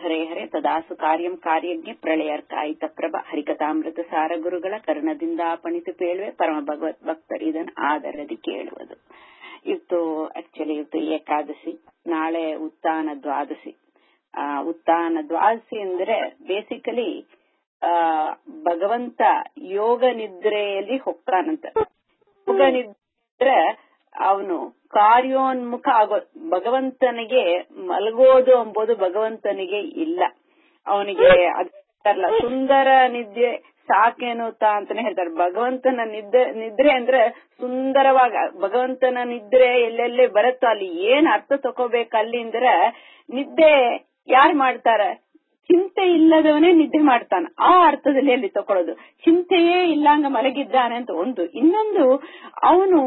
ಹರೇ ಹರೇ ತದಾಸು ಕಾರ್ಯಂ ಕಾರ್ಯಜ್ಞೆ ಪ್ರಳಯರ್ಕಾಯಿತ ಪ್ರಭ ಹರಿಕಥಾಮೃತ ಸಾರ ಗುರುಗಳ ಕರ್ಣದಿಂದ ಪಣಿತು ಪೇಳುವೆ ಪರಮ ಭಗವತ್ ಭಕ್ತರು ಇದನ್ನು ಆದರದಿ ಕೇಳುವುದು ಇವತ್ತು ಆಕ್ಚುಲಿ ಇವತ್ತು ಏಕಾದಶಿ ನಾಳೆ ಉತ್ಥಾನ ದ್ವಾದಶಿ ಆ ಉತ್ಥಾನ ದ್ವಾದಶಿ ಅಂದ್ರೆ ಬೇಸಿಕಲಿ ಆ ಭಗವಂತ ಯೋಗ ನಿದ್ರೆಯಲ್ಲಿ ಹೊಕ್ಕಾನಂತ ಯೋಗ ನಿದ್ರೆ ಅವನು ಕಾರ್ಯೋನ್ಮುಖ ಆಗೋ ಭಗವಂತನಿಗೆ ಮಲಗೋದು ಎಂಬುದು ಭಗವಂತನಿಗೆ ಇಲ್ಲ ಅವನಿಗೆ ಅದಲ್ಲ ಸುಂದರ ನಿದ್ದೆ ಸಾಕೇನುತ್ತ ಅಂತಾನೆ ಹೇಳ್ತಾರೆ ಭಗವಂತನ ನಿದ್ದೆ ನಿದ್ರೆ ಅಂದ್ರೆ ಸುಂದರವಾಗ ಭಗವಂತನ ನಿದ್ರೆ ಎಲ್ಲೆಲ್ಲಿ ಬರುತ್ತೋ ಅಲ್ಲಿ ಏನ್ ಅರ್ಥ ತಕೋಬೇಕು ಅಲ್ಲಿ ಅಂದ್ರೆ ನಿದ್ದೆ ಯಾರು ಮಾಡ್ತಾರೆ ಚಿಂತೆ ಇಲ್ಲದವನೇ ನಿದ್ದೆ ಮಾಡ್ತಾನೆ ಆ ಅರ್ಥದಲ್ಲಿ ಅಲ್ಲಿ ತಕೊಳ್ಳೋದು ಚಿಂತೆಯೇ ಇಲ್ಲಂಗ ಮಲಗಿದ್ದಾನೆ ಅಂತ ಒಂದು ಇನ್ನೊಂದು ಅವನು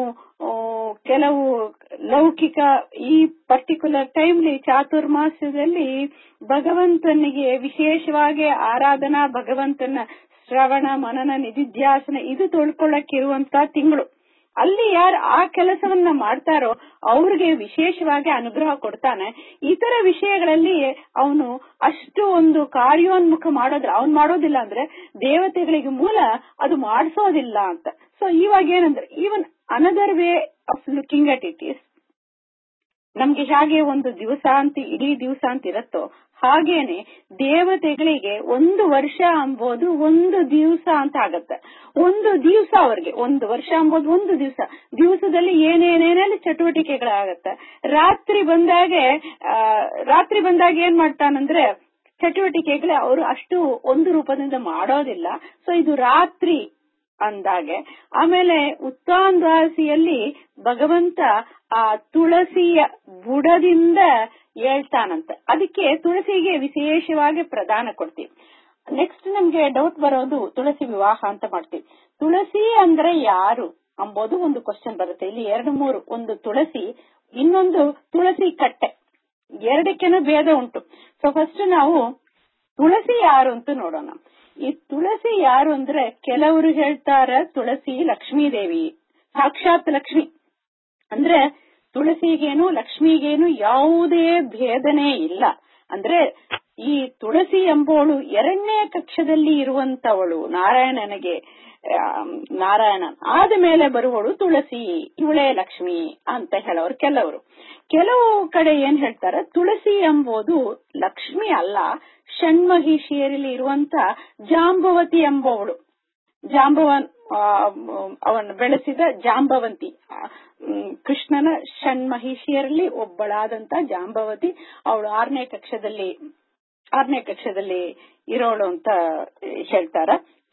ಕೆಲವು ಲೌಕಿಕ ಈ ಪರ್ಟಿಕ್ಯುಲರ್ ಟೈಮ್ಲಿ ಚಾತುರ್ಮಾಸ್ಯದಲ್ಲಿ ಭಗವಂತನಿಗೆ ವಿಶೇಷವಾಗಿ ಆರಾಧನಾ ಭಗವಂತನ ಶ್ರವಣ ಮನನ ನಿಧಿಧ್ಯಾಸನ ಇದು ತೊಳ್ಕೊಳ್ಳಕ್ಕಿರುವಂತ ತಿಂಗಳು ಅಲ್ಲಿ ಯಾರು ಆ ಕೆಲಸವನ್ನ ಮಾಡ್ತಾರೋ ಅವ್ರಿಗೆ ವಿಶೇಷವಾಗಿ ಅನುಗ್ರಹ ಕೊಡ್ತಾನೆ ಇತರ ವಿಷಯಗಳಲ್ಲಿ ಅವನು ಅಷ್ಟು ಒಂದು ಕಾರ್ಯೋನ್ಮುಖ ಮಾಡೋದ್ರ ಅವ್ನು ಮಾಡೋದಿಲ್ಲ ಅಂದ್ರೆ ದೇವತೆಗಳಿಗೆ ಮೂಲ ಅದು ಮಾಡಿಸೋದಿಲ್ಲ ಅಂತ ಸೊ ಇವಾಗ ಏನಂದ್ರೆ even another way of looking at it is ನಮ್ಗೆ ಹೇಗೆ ಒಂದು ದಿವಸ ಅಂತ ಇಡೀ ದಿವಸ ಅಂತ ಇರತ್ತೋ ಹಾಗೇನೆ ದೇವತೆಗಳಿಗೆ ಒಂದು ವರ್ಷ ಅಂಬೋದು ಒಂದು ದಿವಸ ಅಂತ ಆಗತ್ತೆ ಒಂದು ದಿವಸ ಅವ್ರಿಗೆ ಒಂದು ವರ್ಷ ಅಂಬೋದು ಒಂದು ದಿವಸ ದಿವಸದಲ್ಲಿ ಏನೇನೇನೆಲ್ಲ ಚಟುವಟಿಕೆಗಳಾಗತ್ತೆ ರಾತ್ರಿ ಬಂದಾಗೆ ರಾತ್ರಿ ಬಂದಾಗ ಏನ್ ಮಾಡ್ತಾನಂದ್ರೆ ಚಟುವಟಿಕೆಗಳು ಅವರು ಅಷ್ಟು ಒಂದು ರೂಪದಿಂದ ಮಾಡೋದಿಲ್ಲ ಸೊ ಇದು ರಾತ್ರಿ ಅಂದಾಗೆ ಆಮೇಲೆ ಉತ್ತಾಂದಾಸಿಯಲ್ಲಿ ಭಗವಂತ ಆ ತುಳಸಿಯ ಬುಡದಿಂದ ಹೇಳ್ತಾನಂತ ಅದಕ್ಕೆ ತುಳಸಿಗೆ ವಿಶೇಷವಾಗಿ ಪ್ರದಾನ ಕೊಡ್ತೀವಿ ನೆಕ್ಸ್ಟ್ ನಮ್ಗೆ ಡೌಟ್ ಬರೋದು ತುಳಸಿ ವಿವಾಹ ಅಂತ ಮಾಡ್ತೀವಿ ತುಳಸಿ ಅಂದ್ರೆ ಯಾರು ಅಂಬೋದು ಒಂದು ಕ್ವಶನ್ ಬರುತ್ತೆ ಇಲ್ಲಿ ಎರಡು ಮೂರು ಒಂದು ತುಳಸಿ ಇನ್ನೊಂದು ತುಳಸಿ ಕಟ್ಟೆ ಎರಡಕ್ಕೆನೂ ಭೇದ ಉಂಟು ಸೊ ಫಸ್ಟ್ ನಾವು ತುಳಸಿ ಯಾರು ಅಂತ ನೋಡೋಣ ಈ ತುಳಸಿ ಯಾರು ಅಂದ್ರೆ ಕೆಲವರು ಹೇಳ್ತಾರ ತುಳಸಿ ಲಕ್ಷ್ಮೀ ದೇವಿ ಸಾಕ್ಷಾತ್ ಲಕ್ಷ್ಮಿ ಅಂದ್ರೆ ತುಳಸಿಗೇನು ಲಕ್ಷ್ಮಿಗೇನು ಯಾವುದೇ ಭೇದನೆ ಇಲ್ಲ ಅಂದ್ರೆ ಈ ತುಳಸಿ ಎಂಬೋಳು ಎರಡನೇ ಕಕ್ಷದಲ್ಲಿ ಇರುವಂತವಳು ನಾರಾಯಣನಿಗೆ ನಾರಾಯಣ ಆದ ಮೇಲೆ ಬರುವಳು ತುಳಸಿ ಇವಳೇ ಲಕ್ಷ್ಮಿ ಅಂತ ಹೇಳೋರು ಕೆಲವರು ಕೆಲವು ಕಡೆ ಏನ್ ಹೇಳ್ತಾರ ತುಳಸಿ ಎಂಬುದು ಲಕ್ಷ್ಮಿ ಅಲ್ಲ ಷಣ್ಮಹಿಷಿಯರಲ್ಲಿ ಇರುವಂತ ಜಾಂಬವತಿ ಎಂಬವಳು ಜಾಂಬವನ್ ಅವನು ಬೆಳೆಸಿದ ಜಾಂಬವಂತಿ ಕೃಷ್ಣನ ಷಣ್ಮಹಿಷಿಯರಲ್ಲಿ ಒಬ್ಬಳಾದಂತ ಜಾಂಬವತಿ ಅವಳು ಆರನೇ ಕಕ್ಷದಲ್ಲಿ ಆರನೇ ಕಕ್ಷದಲ್ಲಿ ಇರೋಳು ಅಂತ ಹೇಳ್ತಾರ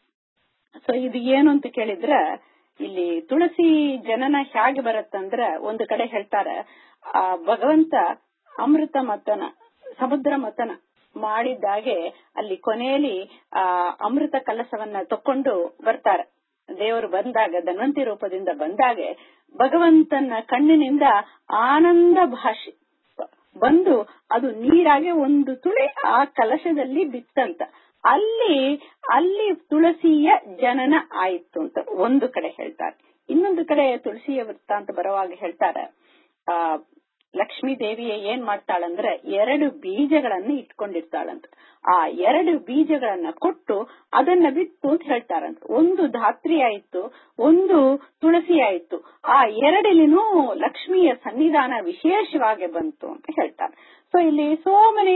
ಸೊ ಇದು ಏನು ಅಂತ ಕೇಳಿದ್ರ ಇಲ್ಲಿ ತುಳಸಿ ಜನನ ಹೇಗೆ ಬರುತ್ತಂದ್ರ ಒಂದು ಕಡೆ ಹೇಳ್ತಾರ ಆ ಭಗವಂತ ಅಮೃತ ಮತನ ಸಮುದ್ರ ಮತನ ಮಾಡಿದ್ದಾಗೆ ಅಲ್ಲಿ ಕೊನೆಯಲ್ಲಿ ಆ ಅಮೃತ ಕಲಸವನ್ನ ತಕೊಂಡು ಬರ್ತಾರೆ ದೇವರು ಬಂದಾಗ ಧನ್ವಂತಿ ರೂಪದಿಂದ ಬಂದಾಗೆ ಭಗವಂತನ ಕಣ್ಣಿನಿಂದ ಆನಂದ ಭಾಷೆ ಬಂದು ಅದು ನೀರಾಗೆ ಒಂದು ತುಳಿ ಆ ಕಲಶದಲ್ಲಿ ಬಿತ್ತಂತ ಅಲ್ಲಿ ಅಲ್ಲಿ ತುಳಸಿಯ ಜನನ ಆಯಿತು ಅಂತ ಒಂದು ಕಡೆ ಹೇಳ್ತಾರೆ ಇನ್ನೊಂದು ಕಡೆ ತುಳಸಿಯ ವೃತ್ತಾಂತ ಬರುವಾಗ ಹೇಳ್ತಾರೆ ಆ ಲಕ್ಷ್ಮೀ ದೇವಿಯ ಏನ್ ಮಾಡ್ತಾಳಂದ್ರೆ ಎರಡು ಬೀಜಗಳನ್ನ ಇಟ್ಕೊಂಡಿರ್ತಾಳಂತ ಆ ಎರಡು ಬೀಜಗಳನ್ನ ಕೊಟ್ಟು ಅದನ್ನ ಬಿತ್ತು ಅಂತ ಹೇಳ್ತಾರಂತ ಒಂದು ಧಾತ್ರಿ ಆಯ್ತು ಒಂದು ತುಳಸಿ ಆಯ್ತು ಆ ಎರಡಲಿನೂ ಲಕ್ಷ್ಮಿಯ ಸನ್ನಿಧಾನ ವಿಶೇಷವಾಗಿ ಬಂತು ಅಂತ ಹೇಳ್ತಾರೆ ಸೊ ಇಲ್ಲಿ ಸೋಮನಿ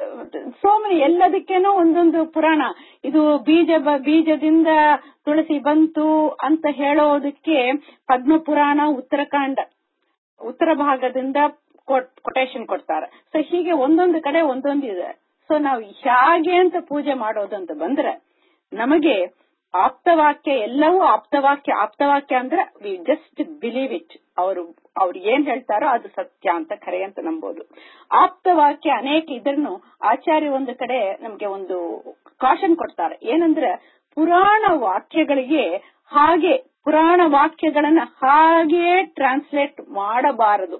ಸೋಮನಿ ಎಲ್ಲದಕ್ಕೇನೋ ಒಂದೊಂದು ಪುರಾಣ ಇದು ಬೀಜ ಬೀಜದಿಂದ ತುಳಸಿ ಬಂತು ಅಂತ ಹೇಳೋದಕ್ಕೆ ಪದ್ಮ ಪುರಾಣ ಉತ್ತರಾಖಂಡ ಉತ್ತರ ಭಾಗದಿಂದ ಕೊಟೇಶನ್ ಕೊಡ್ತಾರೆ ಸೊ ಹೀಗೆ ಒಂದೊಂದು ಕಡೆ ಒಂದೊಂದು ಇದೆ ಸೊ ನಾವು ಹೇಗೆ ಅಂತ ಪೂಜೆ ಮಾಡೋದು ಅಂತ ಬಂದ್ರೆ ನಮಗೆ ಆಪ್ತವಾಕ್ಯ ಎಲ್ಲವೂ ಆಪ್ತವಾಕ್ಯ ಆಪ್ತವಾಕ್ಯ ಅಂದ್ರೆ ವಿ ಜಸ್ಟ್ ಬಿಲೀವ್ ಇಟ್ ಅವರು ಅವ್ರು ಏನ್ ಹೇಳ್ತಾರೋ ಅದು ಸತ್ಯ ಅಂತ ಖರೆ ಅಂತ ನಂಬೋದು ಆಪ್ತವಾಕ್ಯ ಅನೇಕ ಇದ್ರೂ ಆಚಾರ್ಯ ಒಂದು ಕಡೆ ನಮ್ಗೆ ಒಂದು ಕಾಶನ್ ಕೊಡ್ತಾರೆ ಏನಂದ್ರೆ ಪುರಾಣ ವಾಕ್ಯಗಳಿಗೆ ಹಾಗೆ ಪುರಾಣ ವಾಕ್ಯಗಳನ್ನ ಹಾಗೆ ಟ್ರಾನ್ಸ್ಲೇಟ್ ಮಾಡಬಾರದು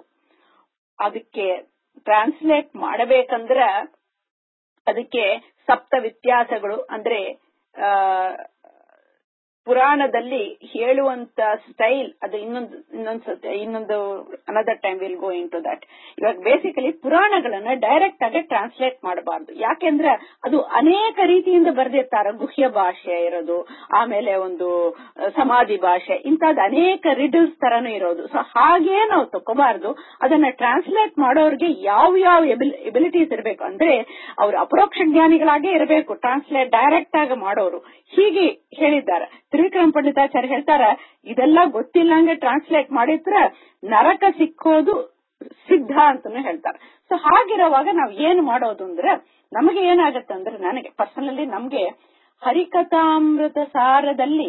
ಅದಕ್ಕೆ ಟ್ರಾನ್ಸ್ಲೇಟ್ ಮಾಡಬೇಕಂದ್ರ ಅದಕ್ಕೆ ಸಪ್ತ ವ್ಯತ್ಯಾಸಗಳು ಅಂದ್ರೆ ಪುರಾಣದಲ್ಲಿ ಹೇಳುವಂತ ಸ್ಟೈಲ್ ಅದು ಇನ್ನೊಂದು ಇನ್ನೊಂದು ಇನ್ನೊಂದು another time will go into that ಇವಾಗ ಬೇಸಿಕಲಿ ಪುರಾಣಗಳನ್ನ ಡೈರೆಕ್ಟ್ ಆಗಿ ಟ್ರಾನ್ಸ್ಲೇಟ್ ಮಾಡಬಾರ್ದು ಯಾಕೆಂದ್ರೆ ಅದು ಅನೇಕ ರೀತಿಯಿಂದ ಬರೆದಿರ್ತಾರೆ ಗುಹ್ಯ ಭಾಷೆ ಇರೋದು ಆಮೇಲೆ ಒಂದು ಸಮಾಧಿ ಭಾಷೆ ಇಂತದ್ ಅನೇಕ ರಿಡಲ್ಸ್ ತರನು ಇರೋದು ಸೊ ಹಾಗೇ ನಾವು ತಗೋಬಾರ್ದು ಅದನ್ನ ಟ್ರಾನ್ಸ್ಲೇಟ್ ಮಾಡೋರಿಗೆ ಯಾವ ಯಾವ ಎಬಿಲಿಟೀಸ್ ಇರಬೇಕು ಅಂದ್ರೆ ಅವ್ರು ಅಪರೋಕ್ಷ ಜ್ಞಾನಿಗಳಾಗೇ ಇರಬೇಕು ಟ್ರಾನ್ಸ್ಲೇಟ್ ಡೈರೆಕ್ಟ್ ಆಗಿ ಮಾಡೋರು ಹೀಗೆ ಹೇಳಿದ್ದಾರೆ ತ್ರಿವಿಕ್ರಮ ಪಂಡಿತಾಚಾರ್ಯ ಹೇಳ್ತಾರ ಇದೆಲ್ಲ ಗೊತ್ತಿಲ್ಲಂಗೆ ಟ್ರಾನ್ಸ್ಲೇಟ್ ಮಾಡಿದ್ರೆ ನರಕ ಸಿಕ್ಕೋದು ಸಿದ್ಧ ಅಂತಾನು ಹೇಳ್ತಾರೆ ಸೊ ಹಾಗಿರುವಾಗ ನಾವ್ ಏನ್ ಮಾಡೋದು ಅಂದ್ರೆ ನಮಗೆ ಏನಾಗತ್ತೆ ಅಂದ್ರೆ ನನಗೆ ಪರ್ಸನಲಿ ನಮ್ಗೆ ಹರಿಕಥಾಮೃತ ಸಾರದಲ್ಲಿ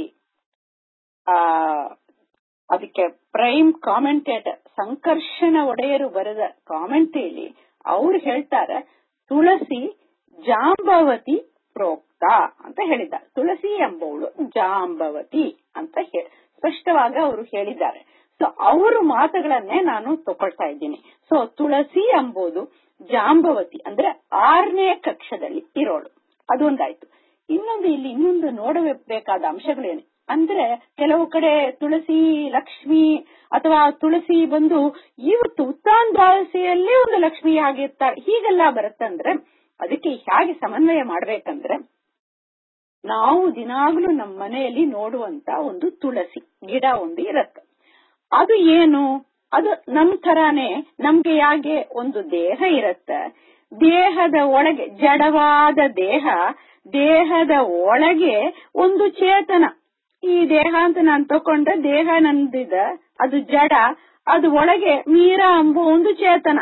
ಆ ಅದಕ್ಕೆ ಪ್ರೈಮ್ ಕಾಮೆಂಟೇಟರ್ ಸಂಕರ್ಷಣ ಒಡೆಯರು ಬರೆದ ಕಾಮೆಂಟ್ರಿಯಲ್ಲಿ ಅವ್ರು ಹೇಳ್ತಾರೆ ತುಳಸಿ ಜಾಂಬವತಿ ಪ್ರೋಕ್ತ ಅಂತ ಹೇಳಿದ್ದಾರೆ ತುಳಸಿ ಎಂಬವಳು ಜಾಂಬವತಿ ಅಂತ ಹೇಳಿ ಸ್ಪಷ್ಟವಾಗಿ ಅವರು ಹೇಳಿದ್ದಾರೆ ಸೊ ಅವ್ರ ಮಾತುಗಳನ್ನೇ ನಾನು ತಗೊಳ್ತಾ ಇದ್ದೀನಿ ಸೊ ತುಳಸಿ ಎಂಬುದು ಜಾಂಬವತಿ ಅಂದ್ರೆ ಆರನೇ ಕಕ್ಷದಲ್ಲಿ ಇರೋಳು ಅದೊಂದಾಯ್ತು ಇನ್ನೊಂದು ಇಲ್ಲಿ ಇನ್ನೊಂದು ನೋಡಬೇಕಾದ ಅಂಶಗಳೇನು ಅಂದ್ರೆ ಕೆಲವು ಕಡೆ ತುಳಸಿ ಲಕ್ಷ್ಮಿ ಅಥವಾ ತುಳಸಿ ಬಂದು ಇವತ್ತು ಉತ್ತಾನ್ ದ್ವಾದಶಿಯಲ್ಲಿ ಒಂದು ಲಕ್ಷ್ಮಿ ಆಗಿರ್ತಾಳೆ ಹೀಗೆಲ್ಲ ಬರುತ್ತಂದ್ರೆ ಅದಕ್ಕೆ ಹೇಗೆ ಸಮನ್ವಯ ಮಾಡ್ಬೇಕಂದ್ರೆ ನಾವು ದಿನಾಗ್ಲೂ ನಮ್ಮ ಮನೆಯಲ್ಲಿ ನೋಡುವಂತ ಒಂದು ತುಳಸಿ ಗಿಡ ಒಂದು ಇರತ್ತೆ ಅದು ಏನು ಅದು ನಮ್ ತರಾನೇ ನಮ್ಗೆ ಯಾಕೆ ಒಂದು ದೇಹ ಇರತ್ತೆ ದೇಹದ ಒಳಗೆ ಜಡವಾದ ದೇಹ ದೇಹದ ಒಳಗೆ ಒಂದು ಚೇತನ ಈ ದೇಹ ಅಂತ ನಾನು ತಕೊಂಡ್ರೆ ದೇಹ ನಂದಿದ ಅದು ಜಡ ಅದು ಒಳಗೆ ಮೀರ ಎಂಬ ಒಂದು ಚೇತನ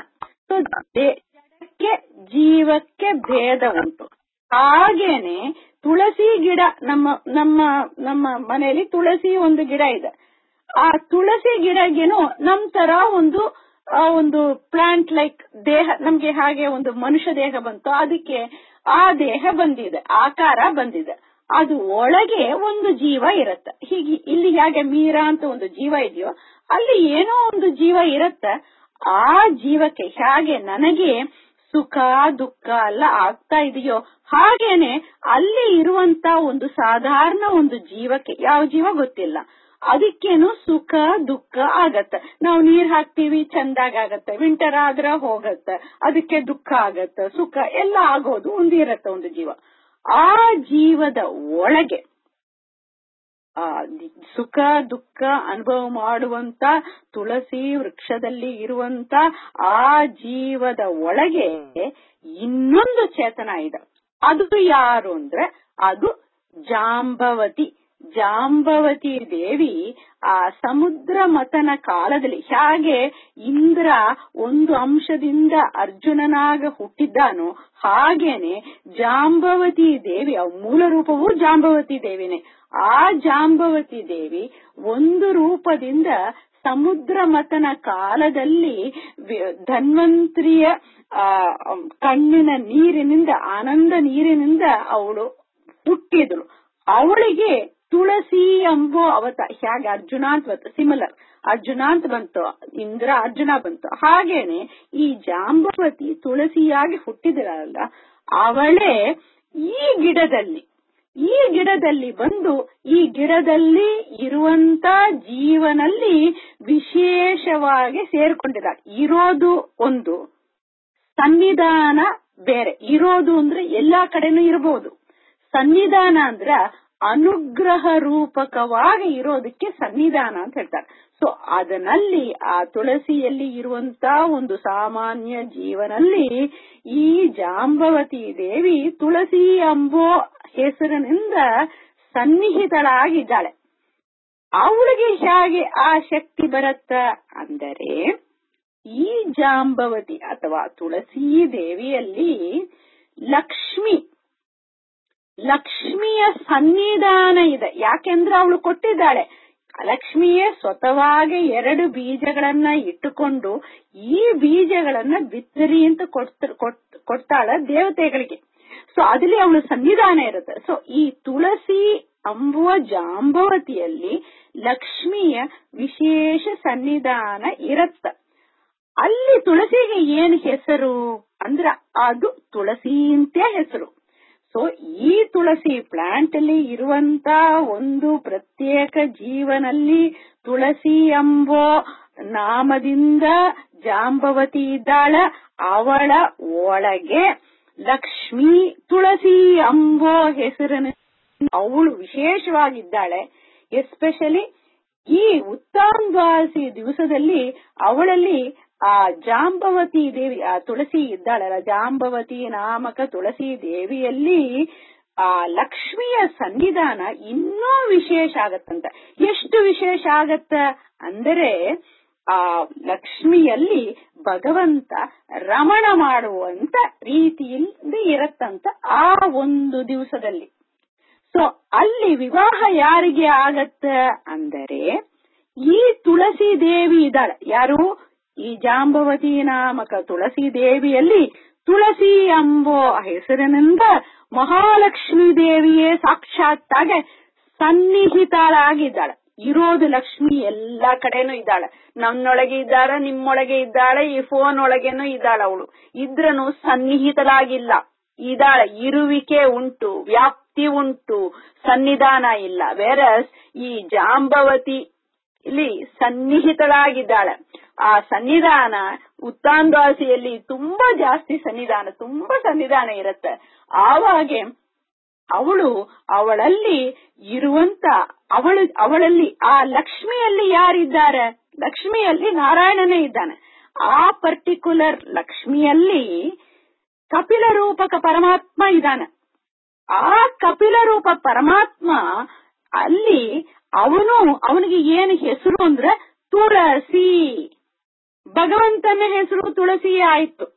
ಜಡಕ್ಕೆ ಜೀವಕ್ಕೆ ಭೇದ ಉಂಟು ಹಾಗೇನೆ ತುಳಸಿ ಗಿಡ ನಮ್ಮ ನಮ್ಮ ನಮ್ಮ ಮನೆಯಲ್ಲಿ ತುಳಸಿ ಒಂದು ಗಿಡ ಇದೆ ಆ ತುಳಸಿ ಗಿಡಗೇನು ನಮ್ ತರ ಒಂದು ಒಂದು ಪ್ಲಾಂಟ್ ಲೈಕ್ ದೇಹ ನಮ್ಗೆ ಹಾಗೆ ಒಂದು ಮನುಷ್ಯ ದೇಹ ಬಂತು ಅದಕ್ಕೆ ಆ ದೇಹ ಬಂದಿದೆ ಆಕಾರ ಬಂದಿದೆ ಅದು ಒಳಗೆ ಒಂದು ಜೀವ ಇರತ್ತೆ ಹೀಗೆ ಇಲ್ಲಿ ಹೇಗೆ ಮೀರಾ ಅಂತ ಒಂದು ಜೀವ ಇದೆಯೋ ಅಲ್ಲಿ ಏನೋ ಒಂದು ಜೀವ ಇರತ್ತೆ ಆ ಜೀವಕ್ಕೆ ಹೇಗೆ ನನಗೆ ಸುಖ ದುಃಖ ಎಲ್ಲ ಆಗ್ತಾ ಇದೆಯೋ ಹಾಗೇನೆ ಅಲ್ಲಿ ಇರುವಂತ ಒಂದು ಸಾಧಾರಣ ಒಂದು ಜೀವಕ್ಕೆ ಯಾವ ಜೀವ ಗೊತ್ತಿಲ್ಲ ಅದಕ್ಕೇನು ಸುಖ ದುಃಖ ಆಗತ್ತೆ ನಾವು ನೀರ್ ಹಾಕ್ತಿವಿ ಚಂದಾಗ ಆಗತ್ತೆ ವಿಂಟರ್ ಆದ್ರ ಹೋಗತ್ತೆ ಅದಕ್ಕೆ ದುಃಖ ಆಗತ್ತೆ ಸುಖ ಎಲ್ಲ ಆಗೋದು ಒಂದು ಇರತ್ತೆ ಒಂದು ಜೀವ ಆ ಜೀವದ ಒಳಗೆ ಆ ಸುಖ ದುಃಖ ಅನುಭವ ಮಾಡುವಂತ ತುಳಸಿ ವೃಕ್ಷದಲ್ಲಿ ಇರುವಂತ ಆ ಜೀವದ ಒಳಗೆ ಇನ್ನೊಂದು ಚೇತನ ಇದೆ ಅದು ಯಾರು ಅಂದ್ರೆ ಅದು ಜಾಂಬವತಿ ಜಾಂಬವತಿ ದೇವಿ ಆ ಸಮುದ್ರ ಮತನ ಕಾಲದಲ್ಲಿ ಹೇಗೆ ಇಂದ್ರ ಒಂದು ಅಂಶದಿಂದ ಅರ್ಜುನನಾಗ ಹುಟ್ಟಿದ್ದಾನೋ ಹಾಗೇನೆ ಜಾಂಬವತಿ ದೇವಿ ಮೂಲ ರೂಪವೂ ಜಾಂಬವತಿ ದೇವಿನೇ ಆ ಜಾಂಬವತಿ ದೇವಿ ಒಂದು ರೂಪದಿಂದ ಸಮುದ್ರ ಮತನ ಕಾಲದಲ್ಲಿ ಧನ್ವಂತ್ರಿಯ ಕಣ್ಣಿನ ನೀರಿನಿಂದ ಆನಂದ ನೀರಿನಿಂದ ಅವಳು ಹುಟ್ಟಿದಳು ಅವಳಿಗೆ ತುಳಸಿ ಎಂಬೋ ಅವತ ಹೇಗೆ ಅರ್ಜುನ ಅಂತ ಬಂತು ಸಿಮಿಲರ್ ಅರ್ಜುನ ಅಂತ ಬಂತು ಇಂದ್ರ ಅರ್ಜುನ ಬಂತು ಹಾಗೇನೆ ಈ ಜಾಂಬವತಿ ತುಳಸಿಯಾಗಿ ಹುಟ್ಟಿದಳಲ್ಲ ಅವಳೇ ಈ ಗಿಡದಲ್ಲಿ ಈ ಗಿಡದಲ್ಲಿ ಬಂದು ಈ ಗಿಡದಲ್ಲಿ ಇರುವಂತ ಜೀವನಲ್ಲಿ ವಿಶೇಷವಾಗಿ ಸೇರ್ಕೊಂಡಿದ್ದಾಳೆ ಇರೋದು ಒಂದು ಸನ್ನಿಧಾನ ಬೇರೆ ಇರೋದು ಅಂದ್ರೆ ಎಲ್ಲಾ ಕಡೆನೂ ಇರಬಹುದು ಸನ್ನಿಧಾನ ಅಂದ್ರ ಅನುಗ್ರಹ ರೂಪಕವಾಗಿ ಇರೋದಕ್ಕೆ ಸನ್ನಿಧಾನ ಅಂತ ಹೇಳ್ತಾರೆ ಸೊ ಅದರಲ್ಲಿ ಆ ತುಳಸಿಯಲ್ಲಿ ಇರುವಂತ ಒಂದು ಸಾಮಾನ್ಯ ಜೀವನಲ್ಲಿ ಈ ಜಾಂಬವತಿ ದೇವಿ ತುಳಸಿ ಎಂಬೋ ಹೆಸರಿನಿಂದ ಸನ್ನಿಹಿತಳಾಗಿದ್ದಾಳೆ ಅವಳಿಗೆ ಹೇಗೆ ಆ ಶಕ್ತಿ ಬರತ್ತ ಅಂದರೆ ಈ ಜಾಂಬವತಿ ಅಥವಾ ತುಳಸಿ ದೇವಿಯಲ್ಲಿ ಲಕ್ಷ್ಮಿ ಲಕ್ಷ್ಮಿಯ ಸನ್ನಿಧಾನ ಇದೆ ಯಾಕೆಂದ್ರೆ ಅವಳು ಕೊಟ್ಟಿದ್ದಾಳೆ ಲಕ್ಷ್ಮಿಯೇ ಸ್ವತವಾಗಿ ಎರಡು ಬೀಜಗಳನ್ನ ಇಟ್ಟುಕೊಂಡು ಈ ಬೀಜಗಳನ್ನ ಬಿತ್ತರಿ ಅಂತ ಕೊಡ್ತಾಳ ದೇವತೆಗಳಿಗೆ ಸೊ ಅದಲ್ಲಿ ಅವಳು ಸನ್ನಿಧಾನ ಇರುತ್ತೆ ಸೊ ಈ ತುಳಸಿ ಅಂಬುವ ಜಾಂಬವತಿಯಲ್ಲಿ ಲಕ್ಷ್ಮಿಯ ವಿಶೇಷ ಸನ್ನಿಧಾನ ಇರತ್ತ ಅಲ್ಲಿ ತುಳಸಿಗೆ ಏನ್ ಹೆಸರು ಅಂದ್ರ ಅದು ತುಳಸಿ ಅಂತ ಹೆಸರು ಸೊ ಈ ತುಳಸಿ ಪ್ಲಾಂಟ್ ಅಲ್ಲಿ ಇರುವಂತ ಒಂದು ಪ್ರತ್ಯೇಕ ಜೀವನಲ್ಲಿ ತುಳಸಿ ಎಂಬೋ ನಾಮದಿಂದ ಜಾಂಬವತಿ ಇದ್ದಾಳ ಅವಳ ಒಳಗೆ ಲಕ್ಷ್ಮಿ ತುಳಸಿ ಎಂಬೋ ಹೆಸರಿನ ಅವಳು ವಿಶೇಷವಾಗಿದ್ದಾಳೆ ಎಸ್ಪೆಷಲಿ ಈ ಉತ್ತಾಂಗಾಸಿ ದಿವಸದಲ್ಲಿ ಅವಳಲ್ಲಿ ಆ ಜಾಂಬವತಿ ದೇವಿ ಆ ತುಳಸಿ ಇದ್ದಾಳಲ್ಲ ಜಾಂಬವತಿ ನಾಮಕ ತುಳಸಿ ದೇವಿಯಲ್ಲಿ ಆ ಲಕ್ಷ್ಮಿಯ ಸನ್ನಿಧಾನ ಇನ್ನೂ ವಿಶೇಷ ಆಗತ್ತಂತ ಎಷ್ಟು ವಿಶೇಷ ಆಗತ್ತ ಅಂದರೆ ಆ ಲಕ್ಷ್ಮಿಯಲ್ಲಿ ಭಗವಂತ ರಮಣ ಮಾಡುವಂತ ರೀತಿಯಲ್ಲಿ ಇರತ್ತಂತ ಆ ಒಂದು ದಿವಸದಲ್ಲಿ ಸೊ ಅಲ್ಲಿ ವಿವಾಹ ಯಾರಿಗೆ ಆಗತ್ತ ಅಂದರೆ ಈ ತುಳಸಿ ದೇವಿ ಇದ್ದಾಳೆ ಯಾರು ಈ ಜಾಂಬವತಿ ನಾಮಕ ತುಳಸಿ ದೇವಿಯಲ್ಲಿ ತುಳಸಿ ಎಂಬೋ ಹೆಸರಿನಿಂದ ಮಹಾಲಕ್ಷ್ಮಿ ದೇವಿಯೇ ಸಾಕ್ಷಾತ್ತಾಗೆ ಸನ್ನಿಹಿತಳಾಗಿದ್ದಾಳೆ ಇರೋದು ಲಕ್ಷ್ಮಿ ಎಲ್ಲಾ ಕಡೆನೂ ಇದ್ದಾಳೆ ನನ್ನೊಳಗೆ ಇದ್ದಾಳೆ ನಿಮ್ಮೊಳಗೆ ಇದ್ದಾಳೆ ಈ ಫೋನ್ ಒಳಗೇನೂ ಇದ್ದಾಳೆ ಅವಳು ಇದ್ರನು ಸನ್ನಿಹಿತಳಾಗಿಲ್ಲ ಇದ್ದಾಳೆ ಇರುವಿಕೆ ಉಂಟು ವ್ಯಾಪ್ತಿ ಉಂಟು ಸನ್ನಿಧಾನ ಇಲ್ಲ ವೇರಸ್ ಈ ಜಾಂಬವತಿ ಇಲ್ಲಿ ಸನ್ನಿಹಿತಳಾಗಿದ್ದಾಳೆ ಆ ಸನ್ನಿಧಾನ ಉತ್ತಾಂದಾಸಿಯಲ್ಲಿ ತುಂಬಾ ಜಾಸ್ತಿ ಸನ್ನಿಧಾನ ತುಂಬಾ ಸನ್ನಿಧಾನ ಇರುತ್ತೆ ಆವಾಗೆ ಅವಳು ಅವಳಲ್ಲಿ ಇರುವಂತ ಅವಳು ಅವಳಲ್ಲಿ ಆ ಲಕ್ಷ್ಮಿಯಲ್ಲಿ ಯಾರಿದ್ದಾರೆ ಲಕ್ಷ್ಮಿಯಲ್ಲಿ ನಾರಾಯಣನೇ ಇದ್ದಾನೆ ಆ ಪರ್ಟಿಕ್ಯುಲರ್ ಲಕ್ಷ್ಮಿಯಲ್ಲಿ ಕಪಿಲ ರೂಪಕ ಪರಮಾತ್ಮ ಇದ್ದಾನೆ ಆ ಕಪಿಲ ರೂಪ ಪರಮಾತ್ಮ ಅಲ್ಲಿ ಅವನು ಅವನಿಗೆ ಏನು ಹೆಸರು ಅಂದ್ರೆ ತುಳಸಿ ಭಗವಂತನ ಹೆಸರು ತುಳಸಿ ಆಯ್ತು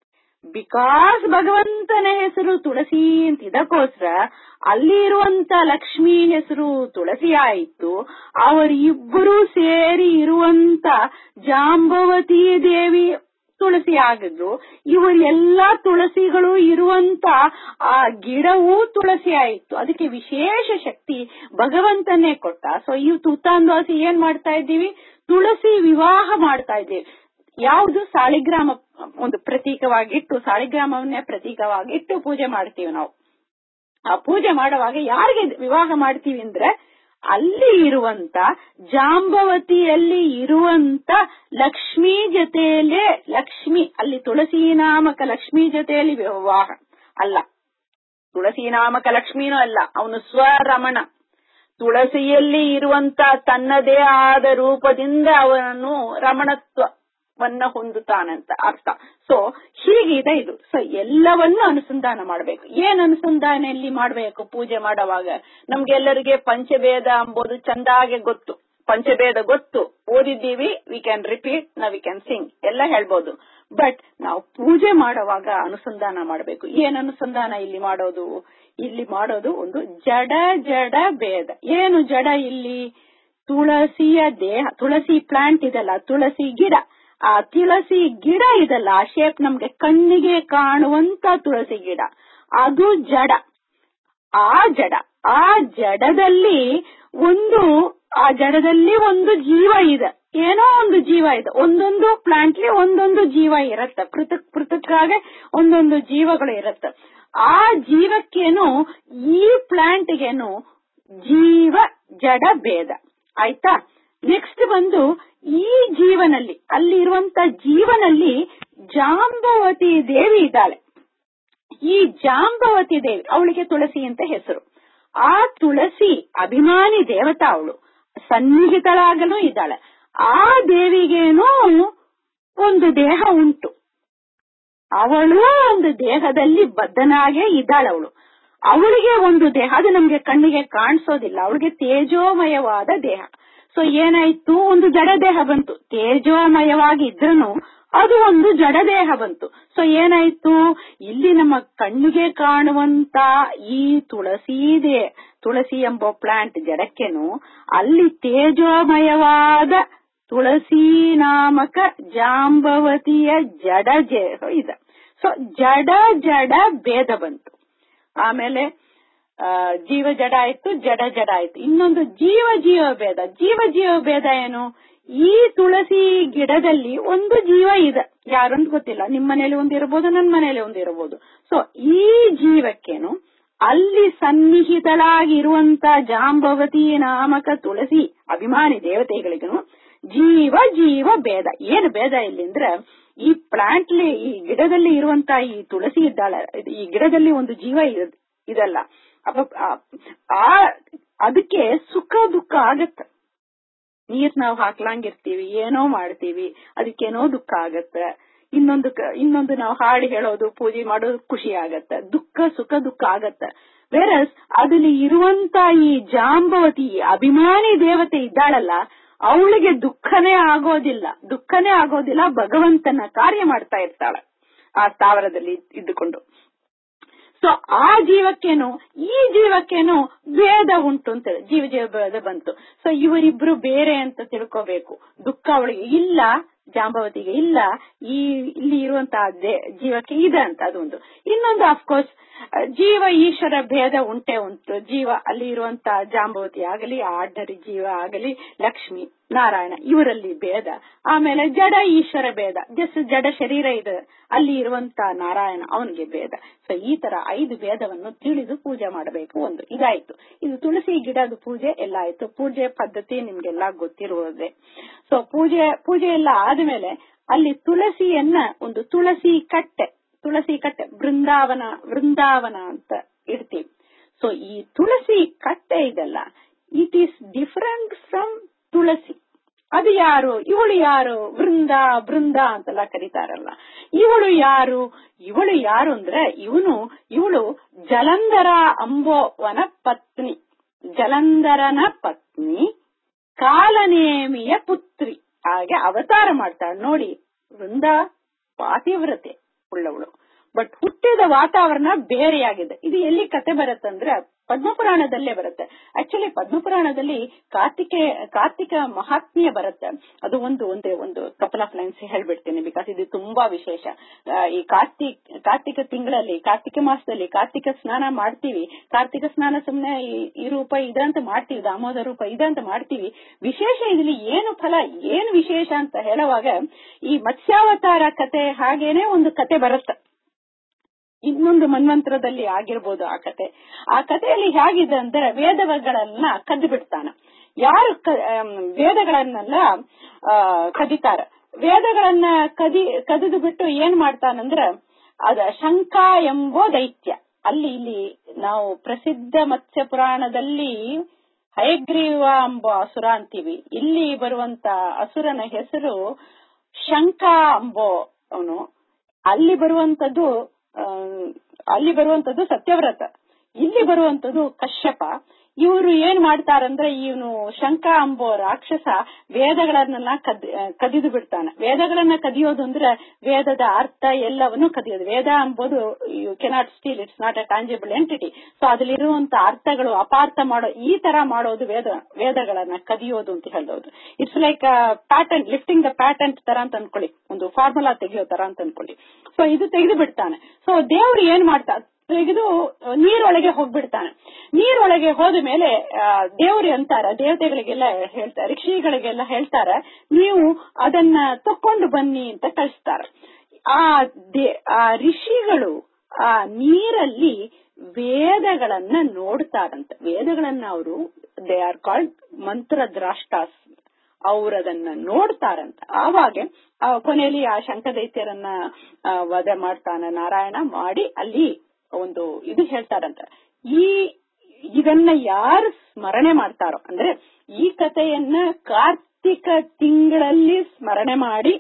ಬಿಕಾಸ್ ಭಗವಂತನ ಹೆಸರು ತುಳಸಿ ಅಂತ ಇದಕ್ಕೋಸ್ಕರ ಅಲ್ಲಿ ಇರುವಂತ ಲಕ್ಷ್ಮಿ ಹೆಸರು ತುಳಸಿ ಆಯಿತು ಅವರಿಬ್ಬರು ಸೇರಿ ಇರುವಂತ ಜಾಂಬವತಿ ದೇವಿ ತುಳಸಿ ಆಗಿದ್ರು ಇವರೆಲ್ಲಾ ತುಳಸಿಗಳು ಇರುವಂತ ಆ ಗಿಡವೂ ತುಳಸಿ ಆಯಿತು ಅದಕ್ಕೆ ವಿಶೇಷ ಶಕ್ತಿ ಭಗವಂತನೇ ಕೊಟ್ಟ ಸೊ ಇವತ್ತು ಉತ್ತಾಂದಾಸಿ ಏನ್ ಮಾಡ್ತಾ ಇದ್ದೀವಿ ತುಳಸಿ ವಿವಾಹ ಮಾಡ್ತಾ ಇದ್ದೀವಿ ಯಾವುದು ಸಾಳಿಗ್ರಾಮ ಒಂದು ಪ್ರತೀಕವಾಗಿಟ್ಟು ಸಾಳಿಗ್ರಾಮವನ್ನೇ ಪ್ರತೀಕವಾಗಿಟ್ಟು ಪೂಜೆ ಮಾಡ್ತೀವಿ ನಾವು ಆ ಪೂಜೆ ಮಾಡುವಾಗ ಯಾರಿಗೆ ವಿವಾಹ ಮಾಡ್ತೀವಿ ಅಂದ್ರೆ ಅಲ್ಲಿ ಇರುವಂತ ಜಾಂಬವತಿಯಲ್ಲಿ ಇರುವಂತ ಲಕ್ಷ್ಮೀ ಜೊತೆಯಲ್ಲೇ ಲಕ್ಷ್ಮಿ ಅಲ್ಲಿ ತುಳಸಿ ನಾಮಕ ಲಕ್ಷ್ಮೀ ಜೊತೆಯಲ್ಲಿ ವಿವಾಹ ಅಲ್ಲ ತುಳಸಿ ನಾಮಕ ಲಕ್ಷ್ಮೀನೂ ಅಲ್ಲ ಅವನು ಸ್ವರಮಣ ತುಳಸಿಯಲ್ಲಿ ಇರುವಂತ ತನ್ನದೇ ಆದ ರೂಪದಿಂದ ಅವನನ್ನು ರಮಣತ್ವವನ್ನ ಹೊಂದುತ್ತಾನಂತ ಅರ್ಥ ಸೊ ಹೀಗಿದೆ ಇದು ಸೊ ಎಲ್ಲವನ್ನೂ ಅನುಸಂಧಾನ ಮಾಡಬೇಕು ಏನ್ ಅನುಸಂಧಾನ ಇಲ್ಲಿ ಮಾಡಬೇಕು ಪೂಜೆ ಮಾಡುವಾಗ ನಮ್ಗೆಲ್ಲರಿಗೆ ಪಂಚಭೇದ ಎಂಬುದು ಚಂದಾಗೆ ಗೊತ್ತು ಪಂಚಭೇದ ಗೊತ್ತು ಓದಿದ್ದೀವಿ ವಿ ಕ್ಯಾನ್ ರಿಪೀಟ್ ನಾ ವಿ ಕ್ಯಾನ್ ಸಿಂಗ್ ಎಲ್ಲ ಹೇಳ್ಬೋದು ಬಟ್ ನಾವು ಪೂಜೆ ಮಾಡುವಾಗ ಅನುಸಂಧಾನ ಮಾಡಬೇಕು ಏನ್ ಅನುಸಂಧಾನ ಇಲ್ಲಿ ಮಾಡೋದು ಇಲ್ಲಿ ಮಾಡೋದು ಒಂದು ಜಡ ಜಡ ಭೇದ ಏನು ಜಡ ಇಲ್ಲಿ ತುಳಸಿಯ ದೇಹ ತುಳಸಿ ಪ್ಲಾಂಟ್ ಇದಲ್ಲ ತುಳಸಿ ಗಿಡ ಆ ತುಳಸಿ ಗಿಡ ಇದಲ್ಲ ಆ ಶೇಪ್ ನಮ್ಗೆ ಕಣ್ಣಿಗೆ ಕಾಣುವಂತ ತುಳಸಿ ಗಿಡ ಅದು ಜಡ ಆ ಜಡ ಆ ಜಡದಲ್ಲಿ ಒಂದು ಆ ಜಡದಲ್ಲಿ ಒಂದು ಜೀವ ಇದೆ ಏನೋ ಒಂದು ಜೀವ ಇದೆ ಒಂದೊಂದು ಪ್ಲಾಂಟ್ಲಿ ಒಂದೊಂದು ಜೀವ ಇರತ್ತೆ ಪೃಥಕ್ ಪೃಥಕ್ಕಾಗೆ ಒಂದೊಂದು ಜೀವಗಳು ಇರತ್ತೆ ಆ ಜೀವಕ್ಕೇನು ಈ ಪ್ಲಾಂಟ್ಗೇನು ಜೀವ ಜಡ ಭೇದ ಆಯ್ತಾ ನೆಕ್ಸ್ಟ್ ಬಂದು ಈ ಜೀವನಲ್ಲಿ ಅಲ್ಲಿ ಇರುವಂತ ಜೀವನಲ್ಲಿ ಜಾಂಬವತಿ ದೇವಿ ಇದ್ದಾಳೆ ಈ ಜಾಂಬವತಿ ದೇವಿ ಅವಳಿಗೆ ತುಳಸಿ ಅಂತ ಹೆಸರು ಆ ತುಳಸಿ ಅಭಿಮಾನಿ ದೇವತಾ ಅವಳು ಸನ್ನಿಹಿತಳಾಗಲೂ ಇದ್ದಾಳೆ ಆ ದೇವಿಗೇನೋ ಒಂದು ದೇಹ ಉಂಟು ಅವಳು ಒಂದು ದೇಹದಲ್ಲಿ ಬದ್ಧನಾಗೇ ಇದ್ದಾಳೆ ಅವಳು ಅವಳಿಗೆ ಒಂದು ದೇಹ ಅದು ನಮ್ಗೆ ಕಣ್ಣಿಗೆ ಕಾಣಿಸೋದಿಲ್ಲ ಅವಳಿಗೆ ತೇಜೋಮಯವಾದ ದೇಹ ಸೊ ಏನಾಯ್ತು ಒಂದು ಜಡ ದೇಹ ಬಂತು ತೇಜೋಮಯವಾಗಿ ಇದ್ರೂ ಅದು ಒಂದು ಜಡ ದೇಹ ಬಂತು ಸೊ ಏನಾಯ್ತು ಇಲ್ಲಿ ನಮ್ಮ ಕಣ್ಣಿಗೆ ಕಾಣುವಂತ ಈ ತುಳಸಿ ದೇ ತುಳಸಿ ಎಂಬ ಪ್ಲಾಂಟ್ ಜಡಕ್ಕೆನು ಅಲ್ಲಿ ತೇಜೋಮಯವಾದ ತುಳಸಿ ನಾಮಕ ಜಾಂಬವತಿಯ ಜಡ ಇದೆ ಸೊ ಜಡ ಜಡ ಭೇದ ಬಂತು ಆಮೇಲೆ ಜೀವ ಜಡ ಆಯ್ತು ಜಡ ಜಡ ಆಯ್ತು ಇನ್ನೊಂದು ಜೀವ ಜೀವ ಭೇದ ಜೀವ ಜೀವ ಭೇದ ಏನು ಈ ತುಳಸಿ ಗಿಡದಲ್ಲಿ ಒಂದು ಜೀವ ಇದೆ ಯಾರಂತ ಗೊತ್ತಿಲ್ಲ ನಿಮ್ ಮನೇಲಿ ಒಂದಿರಬಹುದು ನನ್ನ ಮನೇಲಿ ಒಂದಿರಬಹುದು ಸೊ ಈ ಜೀವಕ್ಕೇನು ಅಲ್ಲಿ ಸನ್ನಿಹಿತಳಾಗಿರುವಂತ ಜಾಂಬವತಿ ನಾಮಕ ತುಳಸಿ ಅಭಿಮಾನಿ ದೇವತೆಗಳಿಗೂ ಜೀವ ಜೀವ ಭೇದ ಏನು ಭೇದ ಇಲ್ಲಿ ಅಂದ್ರೆ ಈ ಪ್ಲಾಂಟ್ ಈ ಗಿಡದಲ್ಲಿ ಇರುವಂತ ಈ ತುಳಸಿ ಇದ್ದಾಳ ಈ ಗಿಡದಲ್ಲಿ ಒಂದು ಜೀವ ಇದ್- ಇದಲ್ಲ ಅಪ- ಆ- ಆ ಅದಕ್ಕೆ ಸುಖ ದುಃಖ ಆಗತ್ತ ನೀರ್ ನಾವು ಹಾಕ್ಲಂಗಿರ್ತೀವಿ ಏನೋ ಮಾಡ್ತೀವಿ ಅದಕ್ಕೇನೋ ದುಃಖ ಆಗತ್ತೆ ಇನ್ನೊಂದು ಕ- ಇನ್ನೊಂದು ನಾವು ಹಾಡಿ ಹೇಳೋದು ಪೂಜೆ ಮಾಡೋದು ಖುಷಿ ಆಗತ್ತೆ ದುಃಖ ಸುಖ ದುಃಖ ಆಗತ್ತೆ ಬೇರೆ ಅದಲ್ಲಿ ಇರುವಂತ ಈ ಜಾಂಬವತಿ ಈ ಅಭಿಮಾನಿ ದೇವತೆ ಇದ್ದಾಳಲ್ಲ ಅವಳಿಗೆ ದುಃಖನೇ ಆಗೋದಿಲ್ಲ ದುಃಖನೇ ಆಗೋದಿಲ್ಲ ಭಗವಂತನ ಕಾರ್ಯ ಮಾಡ್ತಾ ಇರ್ತಾಳೆ ಆ ಸ್ಥಾವರದಲ್ಲಿ ಇದ್ದುಕೊಂಡು ಸೊ ಆ ಜೀವಕ್ಕೇನು ಈ ಜೀವಕ್ಕೇನು ಭೇದ ಉಂಟು ಅಂತ ಜೀವ ಜೀವ ಭೇದ ಬಂತು ಸೊ ಇವರಿಬ್ರು ಬೇರೆ ಅಂತ ತಿಳ್ಕೋಬೇಕು ದುಃಖ ಅವಳಿಗೆ ಇಲ್ಲ ಜಾಂಬವತಿಗೆ ಇಲ್ಲ ಈ ಇಲ್ಲಿ ಇರುವಂತಹ ದೇ- ಜೀವಕ್ಕೆ ಇದೆ ಅಂತ ಅದೊಂದು ಇನ್ನೊಂದು ಅಫ್ಕೋರ್ಸ್ ಜೀವ ಈಶ್ವರ ಭೇದ ಉಂಟೆ ಉಂಟು ಜೀವ ಅಲ್ಲಿ ಇರುವಂತಹ ಜಾಂಬವತಿ ಆಗಲಿ ಆರ್ಡರಿ ಜೀವ ಆಗಲಿ ಲಕ್ಷ್ಮಿ ನಾರಾಯಣ ಇವರಲ್ಲಿ ಭೇದ ಆಮೇಲೆ ಜಡ ಈಶ್ವರ ಭೇದ ಜಸ್ಟ್ ಜಡ ಶರೀರ ಇದೆ ಅಲ್ಲಿ ಇರುವಂತ ನಾರಾಯಣ ಅವನಿಗೆ ಭೇದ ಸೊ ಈ ತರ ಐದು ಭೇದವನ್ನು ತಿಳಿದು ಪೂಜೆ ಮಾಡಬೇಕು ಒಂದು ಇದಾಯ್ತು ಇದು ತುಳಸಿ ಗಿಡದ ಪೂಜೆ ಎಲ್ಲ ಆಯ್ತು ಪೂಜೆ ಪದ್ಧತಿ ನಿಮ್ಗೆಲ್ಲ ಗೊತ್ತಿರುವುದೇ ಸೊ ಪೂಜೆ ಪೂಜೆ ಎಲ್ಲ ಆದ್ಮೇಲೆ ಅಲ್ಲಿ ತುಳಸಿಯನ್ನ ಒಂದು ತುಳಸಿ ಕಟ್ಟೆ ತುಳಸಿ ಕಟ್ಟೆ ಬೃಂದಾವನ ವೃಂದಾವನ ಅಂತ ಇಡ್ತೀವಿ ಸೊ ಈ ತುಳಸಿ ಕಟ್ಟೆ ಇದೆಲ್ಲ it is different from Tulasi ಅದು ಯಾರು ಇವಳು ಯಾರು ವೃಂದ ಬೃಂದ ಅಂತೆಲ್ಲ ಕರೀತಾರಲ್ಲ ಇವಳು ಯಾರು ಇವಳು ಯಾರು ಅಂದ್ರೆ ಇವನು ಇವಳು ಜಲಂಧರ ಅಂಬೋವನ ಪತ್ನಿ ಜಲಂಧರನ ಪತ್ನಿ ಕಾಲನೇಮಿಯ ಪುತ್ರಿ ಹಾಗೆ ಅವತಾರ ಮಾಡ್ತಾಳೆ ನೋಡಿ ವೃಂದ ಪಾತಿವ್ರತೆ ಉಳ್ಳವಳು ಬಟ್ ಹುಟ್ಟಿದ ವಾತಾವರಣ ಬೇರೆಯಾಗಿದೆ ಇದು ಎಲ್ಲಿ ಕತೆ ಬರುತ್ತಂದ್ರೆ ಪದ್ಮಪುರಾಣದಲ್ಲೇ ಬರುತ್ತೆ ಆಕ್ಚುಲಿ ಪದ್ಮಪುರಾಣದಲ್ಲಿ ಕಾರ್ತಿಕೆ ಕಾರ್ತಿಕ ಮಹಾತ್ಮ್ಯ ಬರುತ್ತೆ ಅದು ಒಂದು ಒಂದೇ ಒಂದು ಕಪಲ್ ಆಫ್ ಲೈನ್ಸ್ ಹೇಳ್ಬಿಡ್ತೀನಿ ಬಿಕಾಸ್ ಇದು ತುಂಬಾ ವಿಶೇಷ ಆ, ಈ ಕಾರ್ತಿಕ್ ಕಾರ್ತಿಕ ತಿಂಗಳಲ್ಲಿ ಕಾರ್ತಿಕ ಮಾಸದಲ್ಲಿ ಕಾರ್ತಿಕ ಸ್ನಾನ ಮಾಡ್ತೀವಿ ಕಾರ್ತಿಕ ಸ್ನಾನ ಸುಮ್ನೆ ಈ- ಈ ರೂಪ ಇದಂತ ಮಾಡ್ತೀವಿ ದಾಮೋದರ ರೂಪ ಇದಂತ ಮಾಡ್ತೀವಿ ವಿಶೇಷ ಇದ್ರಲ್ಲಿ ಏನು ಫಲ ಏನು ವಿಶೇಷ ಅಂತ ಹೇಳುವಾಗ ಈ ಮತ್ಸ್ಯಾವತಾರ ಕತೆ ಹಾಗೇನೆ ಒಂದು ಕತೆ ಬರುತ್ತೆ ಇನ್ನೊಂದು ಮನ್ವಂತರದಲ್ಲಿ ಆಗಿರ್ಬೋದು ಆ ಕತೆ ಆ ಕಥೆಯಲ್ಲಿ ಹೇಗಿದೆ ಅಂದ್ರೆ ವೇದಗಳನ್ನ ಕದ್ದು ಬಿಡ್ತಾನ ಯಾರು ಕ- ಆಮ್, ವೇದಗಳನ್ನೆಲ್ಲ ಆ, ಕದಿತಾರ ವೇದಗಳನ್ನ ಕದಿ ಕದಿದು ಬಿಟ್ಟು ಏನ್ ಮಾಡ್ತಾನಂದ್ರ ಅದ ಶಂಕ ಎಂಬೋ ದೈತ್ಯ ಅಲ್ಲಿ ಇಲ್ಲಿ ನಾವು ಪ್ರಸಿದ್ಧ ಮತ್ಸ್ಯ ಪುರಾಣದಲ್ಲಿ ಹಯಗ್ರೀವ ಎಂಬ ಅಸುರ ಅಂತೀವಿ ಇಲ್ಲಿ ಬರುವಂತ ಅಸುರನ ಹೆಸರು ಶಂಕ ಎಂಬೋ ಅವನು ಅಲ್ಲಿ ಬರುವಂತದ್ದು ಆ, ಅಲ್ಲಿ ಬರುವಂತದ್ದು ಸತ್ಯವ್ರತ ಇಲ್ಲಿ ಬರುವಂತದ್ದು ಕಶ್ಯಪ ಇವರು ಏನ್ ಮಾಡ್ತಾರಂದ್ರೆ ಇವನು ಶಂಕ ಅಂಬೋ ರಾಕ್ಷಸ ವೇದಗಳನ್ನೆಲ್ಲ ಕದ್ ಕದಿದು ಬಿಡ್ತಾನೆ ವೇದಗಳನ್ನ ಕದಿಯೋದು ಅಂದ್ರೆ ವೇದದ ಅರ್ಥ ಎಲ್ಲವನ್ನು ಕದಿಯೋದು ವೇದ ಎಂಬುದು you cannot steal it's not a tangible entity so ಅದ್ರಲ್ಲಿರುವಂತ ಅರ್ಥಗಳು ಅಪಾರ್ಥ ಮಾಡೋ ಈ ತರ ಮಾಡೋದು ವೇದ ವೇದಗಳನ್ನ ಕದಿಯೋದು ಅಂತ ಹೇಳೋದು it's like pattern lifting the pattern ತರ ಅಂತ ಅನ್ಕೊಳ್ಳಿ ಒಂದು ಫಾರ್ಮುಲಾ ತೆಗೆಯೋ ತರ ಅಂತ ಅನ್ಕೊಳ್ಳಿ ಸೊ ಇದು ತೆಗೆದು ಬಿಡ್ತಾನೆ ಸೊ ದೇವ್ರು ಏನ್ ಮಾಡ್ತಾ ತೆಗೆದು ನೀರೊಳಗೆ ಹೋಗ್ಬಿಡ್ತಾನೆ ನೀರೊಳಗೆ ಹೋದ ಮೇಲೆ ದೇವ್ರು ಅಂತಾರ ದೇವತೆಗಳಿಗೆಲ್ಲ ಹೇಳ್ತಾರೆ ಋಷಿಗಳಿಗೆಲ್ಲ ಹೇಳ್ತಾರೆ ನೀವು ಅದನ್ನ ತಕೊಂಡು ಬನ್ನಿ ಅಂತ ಕಳಿಸ್ತಾರ ಆ ದೇ- ಆ ಋಷಿಗಳು ಆ ನೀರಲ್ಲಿ ವೇದಗಳನ್ನ ನೋಡ್ತಾರಂತೆ ವೇದಗಳನ್ನ ಅವರು ದೇ ಆರ್ ಕಾಲ್ಡ್ ಮಂತ್ರ ದ್ರಾಷ್ಟಾಸ್ ಅವರದನ್ನ ನೋಡ್ತಾರಂತ ಆವಾಗ ಆ ಕೊನೆಯಲ್ಲಿ ಆ ಶಂಕದೈತ್ಯರನ್ನ ಆ, ವಧ ಮಾಡ್ತಾನ ನಾರಾಯಣ ಮಾಡಿ ಅಲ್ಲಿ ಒಂದು ಇದು ಹೇಳ್ತಾರಂತ ಈ ಇದನ್ನ ಯಾರು ಸ್ಮರಣೆ ಮಾಡ್ತಾರೋ ಅಂದ್ರೆ ಈ ಕಥೆಯನ್ನ ಕಾರ್ತಿಕ ತಿಂಗಳಲ್ಲಿ ಸ್ಮರಣೆ ಮಾಡಿ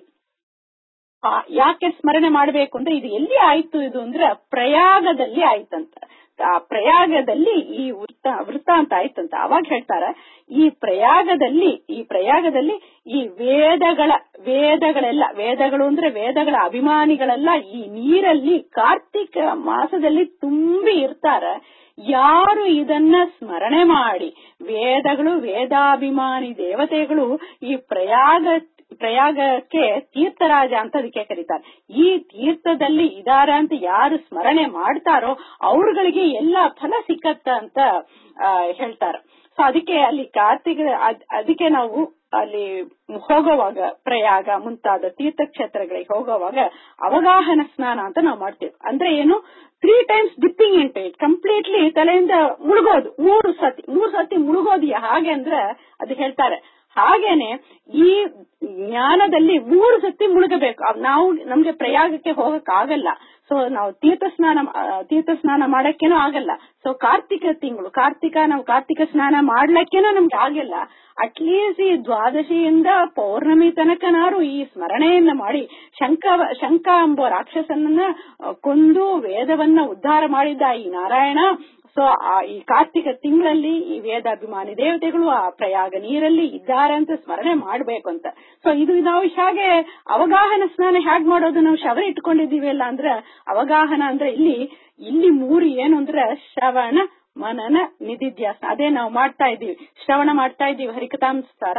ಆ, ಯಾಕೆ ಸ್ಮರಣೆ ಮಾಡಬೇಕು ಅಂದ್ರೆ ಇದು ಎಲ್ಲಿ ಆಯ್ತು ಇದು ಅಂದ್ರೆ ಪ್ರಯಾಗದಲ್ಲಿ ಆಯ್ತಂತ ಆ ಪ್ರಯಾಗದಲ್ಲಿ ಈ ವೃತ್ತ ವೃತ್ತ ಅಂತ ಆಯ್ತಂತ ಅವಾಗ ಹೇಳ್ತಾರ ಈ ಪ್ರಯಾಗದಲ್ಲಿ ಈ ಪ್ರಯಾಗದಲ್ಲಿ ಈ ವೇದಗಳ ವೇದಗಳೆಲ್ಲ ವೇದಗಳು ಅಂದ್ರೆ ವೇದಗಳ ಅಭಿಮಾನಿಗಳೆಲ್ಲ ಈ ನೀರಲ್ಲಿ ಕಾರ್ತಿಕ ಮಾಸದಲ್ಲಿ ತುಂಬಿ ಇರ್ತಾರ ಯಾರು ಇದನ್ನ ಸ್ಮರಣೆ ಮಾಡಿ ವೇದಗಳು ವೇದಾಭಿಮಾನಿ ದೇವತೆಗಳು ಈ ಪ್ರಯಾಗ ಪ್ರಯಾಗಕ್ಕೆ ತೀರ್ಥರಾಜ ಅಂತ ಅದಕ್ಕೆ ಕರೀತಾರೆ ಈ ತೀರ್ಥದಲ್ಲಿ ಇದಾರ ಅಂತ ಯಾರು ಸ್ಮರಣೆ ಮಾಡ್ತಾರೋ ಅವ್ರಗಳಿಗೆ ಎಲ್ಲ ಫಲ ಸಿಕ್ಕತ್ತ ಅಂತ ಆ, ಹೇಳ್ತಾರೆ ಸೊ ಅದಕ್ಕೆ ಅಲ್ಲಿ ಕಾರ್ತಿಕ ಅದ್- ಅದಕ್ಕೆ ನಾವು ಅಲ್ಲಿ ಹೋಗುವಾಗ ಪ್ರಯಾಗ ಮುಂತಾದ ತೀರ್ಥಕ್ಷೇತ್ರಗಳಿಗೆ ಹೋಗುವಾಗ ಅವಗಾಹನ ಸ್ನಾನ ಅಂತ ನಾವು ಮಾಡ್ತೇವೆ ಅಂದ್ರೆ ಏನು three times dipping into it completely ತಲೆಯಿಂದ ಮುಳುಗೋದು ಮೂರು ಸತಿ ಮೂರು ಸತಿ ಮುಳುಗೋದು ಹಾಗೆ ಅಂದ್ರೆ ಅದು ಹೇಳ್ತಾರೆ ಹಾಗೇನೆ ಈ ಜ್ಞಾನದಲ್ಲಿ ಮೂರು ಸತಿ ಮುಳುಗಬೇಕು ಅವ್ ನಾವು ನಮ್ಗೆ ಪ್ರಯಾಗಕ್ಕೆ ಹೋಗಕ್ ಆಗಲ್ಲ ಸೊ ನಾವು ತೀರ್ಥ ಸ್ನಾನ ತೀರ್ಥ ಸ್ನಾನ ಮಾಡಕ್ಕೇನೂ ಆಗಲ್ಲ ಸೊ ಕಾರ್ತಿಕ ತಿಂಗಳು ಕಾರ್ತಿಕ ನಾವು ಕಾರ್ತಿಕ ಸ್ನಾನ ಮಾಡ್ಲಕ್ಕೇನೂ ನಮ್ಗೆ ಆಗಿಲ್ಲ ಅಟ್ಲೀಸ್ಟ್ ಈ ದ್ವಾದಶಿಯಿಂದ ಪೌರ್ಣಮಿ ತನಕನಾರು ಈ ಸ್ಮರಣೆಯನ್ನ ಮಾಡಿ ಶಂಕ ಶಂಕ ಎಂಬ ರಾಕ್ಷಸನನ್ನ ಕೊಂದು ವೇದವನ್ನ ಉದ್ಧಾರ ಮಾಡಿದ್ದ ಈ ನಾರಾಯಣ ಸೊ ಈ ಕಾರ್ತಿಕ ತಿಂಗಳಲ್ಲಿ ಈ ವೇದಾಭಿಮಾನಿ ದೇವತೆಗಳು ಆ ಪ್ರಯಾಗ ನೀರಲ್ಲಿ ಇದ್ದಾರೆ ಅಂತ ಸ್ಮರಣೆ ಮಾಡ್ಬೇಕು ಅಂತ ಸೊ ಇದು ನಾವು ಹೇಗೆ ಅವಗಾಹನ ಸ್ನಾನ ಹೇಗ್ ಮಾಡೋದು ನಾವು ಶವ ಇಟ್ಕೊಂಡಿದೀವಿ ಅಲ್ಲ ಅಂದ್ರೆ ಅವಗಾಹನ ಅಂದ್ರೆ ಇಲ್ಲಿ ಇಲ್ಲಿ ಮೂರು ಏನು ಅಂದ್ರೆ ಶ್ರವಣ ಮನನ ನಿಧಿಧ್ಯಾಸ ಅದೇ ನಾವು ಮಾಡ್ತಾ ಇದೀವಿ ಶ್ರವಣ ಮಾಡ್ತಾ ಇದೀವಿ ಹರಿಕತಾಂಸಾರ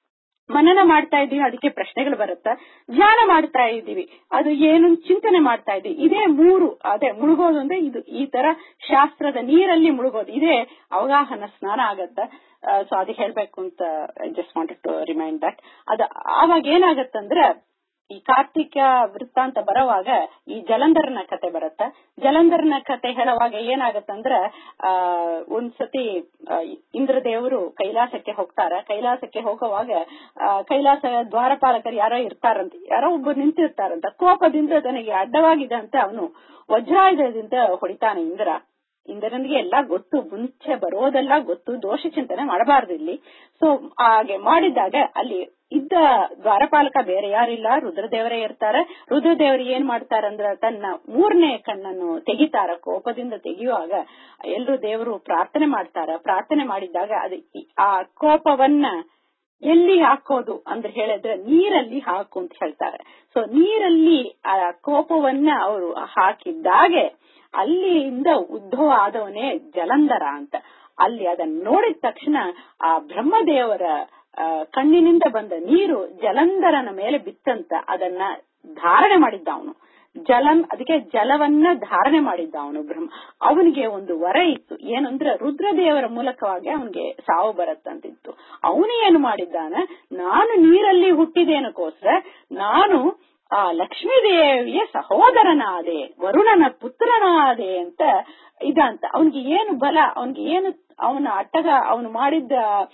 ಮನನ ಮಾಡ್ತಾ ಇದೀವಿ ಅದಕ್ಕೆ ಪ್ರಶ್ನೆಗಳು ಬರುತ್ತೆ ಧ್ಯಾನ ಮಾಡ್ತಾ ಇದ್ದೀವಿ ಅದು ಏನು ಚಿಂತನೆ ಮಾಡ್ತಾ ಇದೀವಿ ಇದೇ ಮೂರು ಅದೇ ಮುಳುಗೋದು ಅಂದ್ರೆ ಇದು ಈ ತರ ಶಾಸ್ತ್ರದ ನೀರಲ್ಲಿ ಮುಳುಗೋದು ಇದೇ ಅವಗಾಹನ ಸ್ನಾನ ಆಗತ್ತೆ ಸೊ ಅದು ಹೇಳ್ಬೇಕು ಅಂತ just wanted to remind that ಅದು ಆವಾಗ ಏನಾಗತ್ತಂದ್ರೆ ಈ ಕಾರ್ತಿಕ ವೃತ್ತಾಂತ ಬರುವಾಗ ಈ ಜಲಂಧರನ ಕತೆ ಬರುತ್ತೆ ಜಲಂಧರನ ಕತೆ ಹೇಳುವಾಗ ಏನಾಗತ್ತಂದ್ರ ಆ ಒಂದ್ಸತಿ ಇಂದ್ರದೇವರು ಕೈಲಾಸಕ್ಕೆ ಹೋಗ್ತಾರ ಕೈಲಾಸಕ್ಕೆ ಹೋಗುವಾಗ ಕೈಲಾಸ ದ್ವಾರಪಾಲಕರು ಯಾರೋ ಇರ್ತಾರಂತ ಯಾರೋ ಒಬ್ಬರು ನಿಂತಿರ್ತಾರಂತ ಕೋಪದಿಂದ ತನಗೆ ಅಡ್ಡವಾಗಿದೆ ಅಂತ ಅವನು ವಜ್ರಾಯುಧದಿಂದ ಹೊಡಿತಾನೆ ಇಂದ್ರ ಇಂದ್ರನಿಗೆ ಎಲ್ಲ ಗೊತ್ತು ಮುಂಚೆ ಬರೋದೆಲ್ಲ ಗೊತ್ತು ದೋಷ ಚಿಂತನೆ ಮಾಡಬಾರ್ದು ಇಲ್ಲಿ ಸೊ ಹಾಗೆ ಮಾಡಿದಾಗ ಅಲ್ಲಿ ಇದ್ದ ದ್ವಾರಪಾಲಕ ಬೇರೆ ಯಾರಿಲ್ಲ ರುದ್ರದೇವರೇ ಇರ್ತಾರೆ ರುದ್ರದೇವರು ಏನ್ ಮಾಡ್ತಾರಂದ್ರ ತನ್ನ ಮೂರನೇ ಕಣ್ಣನ್ನು ತೆಗಿತಾರ ಕೋಪದಿಂದ ತೆಗೆಯುವಾಗ ಎಲ್ರು ದೇವರು ಪ್ರಾರ್ಥನೆ ಮಾಡ್ತಾರ ಪ್ರಾರ್ಥನೆ ಮಾಡಿದಾಗ ಅದು ಆ ಕೋಪವನ್ನ ಎಲ್ಲಿ ಹಾಕೋದು ಅಂದ್ರೆ ಹೇಳಿದ್ರೆ ನೀರಲ್ಲಿ ಹಾಕು ಅಂತ ಹೇಳ್ತಾರೆ ಸೊ ನೀರಲ್ಲಿ ಆ ಕೋಪವನ್ನ ಅವರು ಹಾಕಿದ್ದಾಗೆ ಅಲ್ಲಿಂದ ಉದ್ಭವ ಆದವನೇ ಜಲಂಧರ ಅಂತ ಅಲ್ಲಿ ಅದನ್ನ ನೋಡಿದ ತಕ್ಷಣ ಆ ಬ್ರಹ್ಮದೇವರ ಕಣ್ಣಿನಿಂದ ಬಂದ ನೀರು ಜಲಂಧರನ ಮೇಲೆ ಬಿತ್ತಂತ ಅದನ್ನ ಧಾರಣೆ ಮಾಡಿದ್ದ ಅವನು ಜಲಂ ಅದಕ್ಕೆ ಜಲವನ್ನ ಧಾರಣೆ ಮಾಡಿದ್ದ ಅವನು ಬ್ರಹ್ಮ ಅವನಿಗೆ ಒಂದು ವರ ಇತ್ತು ಏನಂದ್ರೆ ರುದ್ರದೇವರ ಮೂಲಕವಾಗಿ ಅವನಿಗೆ ಸಾವು ಬರತ್ತಂತಿತ್ತು ಅವನು ಏನು ಮಾಡಿದ್ದಾನ ನಾನು ನೀರಲ್ಲಿ ಹುಟ್ಟಿದೇನಕ್ಕೋಸ್ಕರ ನಾನು ಆ ಲಕ್ಷ್ಮೀದೇವಿಯ ಸಹೋದರನಾದೆ ವರುಣನ ಪುತ್ರನಾದೆ ಅಂತ ಇದಂತ ಅವನಿಗೆ ಏನು ಬಲ ಅವನಿಗೆ ಏನು ಅವನ ಅಟ್ಟಗ ಅವನು ಮಾಡಿದ್ದ